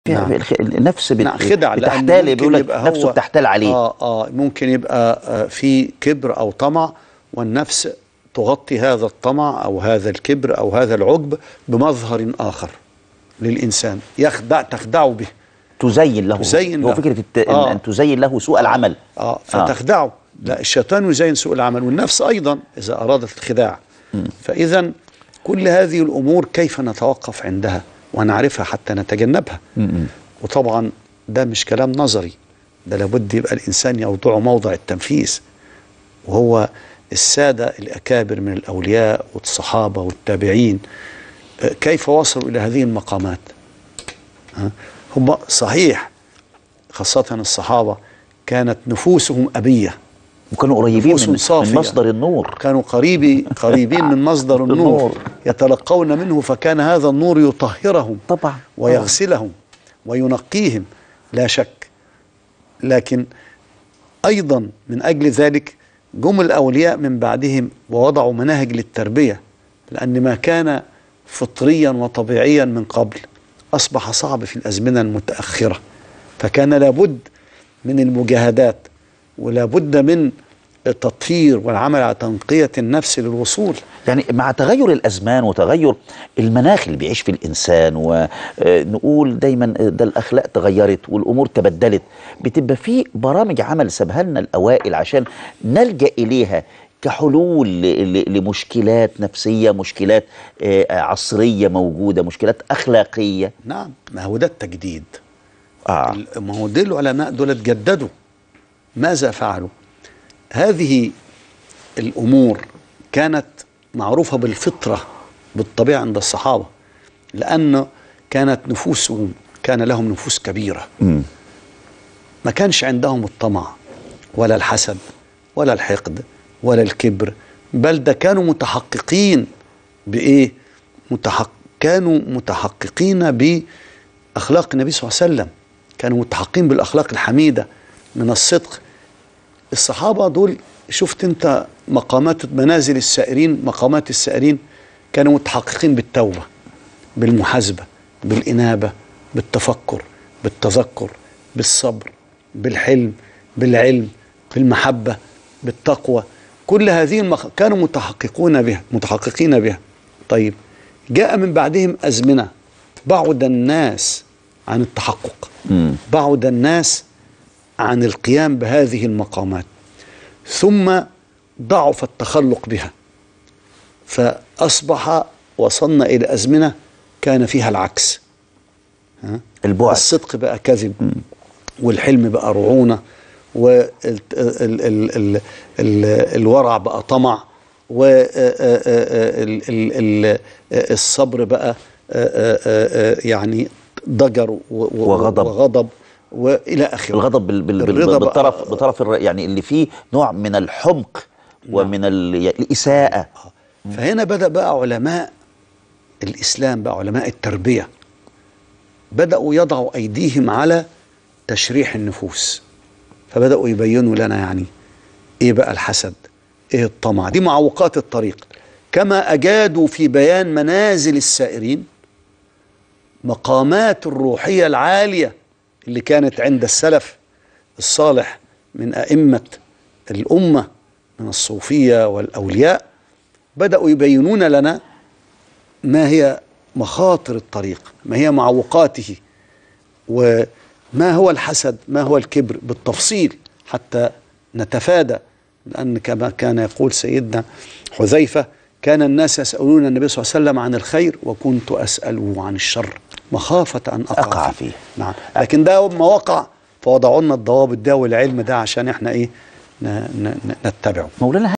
نعم. الخ- النفس بت... نعم خدع لأن بتحتال ممكن بيقول لك يبقى نفسه هو- بتحتال عليه اه اه ممكن يبقى آه في كبر او طمع والنفس تغطي هذا الطمع او هذا الكبر او هذا العجب بمظهر اخر للانسان يخدع تخدعه به تزين له تزين هو له. فكره الت... آه. آه. ان تزين له سوء العمل اه فتخدعه لا الشيطان يزين سوء العمل والنفس ايضا اذا ارادت الخداع فاذا كل هذه الامور كيف نتوقف عندها ونعرفها حتى نتجنبها وطبعا ده مش كلام نظري ده لابد يبقى الانسان يوضعه موضع التنفيذ وهو الساده الاكابر من الاولياء والصحابه والتابعين آه، كيف وصلوا الى هذه المقامات ها؟ هم صحيح خاصه الصحابه كانت نفوسهم ابيه وكانوا قريبين نفوسهم من, صافية. من مصدر النور كانوا قريبي قريبين من مصدر النور النور. يتلقون منه فكان هذا النور يطهرهم طبعا ويغسلهم وينقيهم لا شك لكن ايضا من اجل ذلك جم الاولياء من بعدهم ووضعوا مناهج للتربيه لان ما كان فطريا وطبيعيا من قبل اصبح صعب في الازمنه المتاخره فكان لابد من المجاهدات ولابد من التطهير والعمل على تنقيه النفس للوصول يعني مع تغير الازمان وتغير المناخ اللي بيعيش فيه الانسان ونقول دايما ده الاخلاق تغيرت والامور تبدلت بتبقى في برامج عمل سابها لنا الاوائل عشان نلجا اليها كحلول ل- ل- لمشكلات نفسيه مشكلات آه، عصريه موجوده مشكلات اخلاقيه نعم ما هو ده التجديد اه ال- ما هو دول العلماء دول اتجددوا ماذا فعلوا هذه الأمور كانت معروفة بالفطرة بالطبيعة عند الصحابة لأن كانت نفوسهم كان لهم نفوس كبيرة مم. ما كانش عندهم الطمع ولا الحسد ولا الحقد ولا الكبر بل ده كانوا متحققين بإيه متحق كانوا متحققين بأخلاق النبي صلى الله عليه وسلم كانوا متحققين بالأخلاق الحميدة من الصدق الصحابة دول شفت انت مقامات منازل السائرين مقامات السائرين كانوا متحققين بالتوبة بالمحاسبة بالإنابة بالتفكر بالتذكر بالصبر بالحلم بالعلم بالمحبة بالتقوى كل هذه المخ... كانوا متحققون بها متحققين بها طيب جاء من بعدهم أزمنة بعد الناس عن التحقق مم. بعد الناس عن القيام بهذه المقامات ثم ضعف التخلق بها فأصبح وصلنا إلى أزمنة كان فيها العكس ها؟ البعد الصدق بقى كذب والحلم بقى رعونة والورع بقى طمع والصبر بقى آه، آه، آه، يعني ضجر و- و- وغضب. وغضب والى اخره الغضب بال بال الرضا بال بقى- بطرف بطرف الر- يعني اللي فيه نوع من الحمق ومن ال- الاساءه فهنا بدأ بقى علماء الإسلام بقى علماء التربية بدأوا يضعوا أيديهم على تشريح النفوس فبدأوا يبينوا لنا يعني إيه بقى الحسد إيه الطمع دي معوقات الطريق كما أجادوا في بيان منازل السائرين مقامات الروحية العالية اللي كانت عند السلف الصالح من أئمة الأمة من الصوفية والأولياء بدأوا يبينون لنا ما هي مخاطر الطريق ما هي معوقاته وما هو الحسد ما هو الكبر بالتفصيل حتى نتفادى لأن كما كان يقول سيدنا حذيفة كان الناس يسألون النبي صلى الله عليه وسلم عن الخير وكنت أسأله عن الشر مخافة أن أقع, أقع فيه. فيه. نعم لكن ده ما وقع فوضعوا لنا الضوابط ده والعلم ده عشان احنا ايه ن- ن- ن- نتبعه مولانا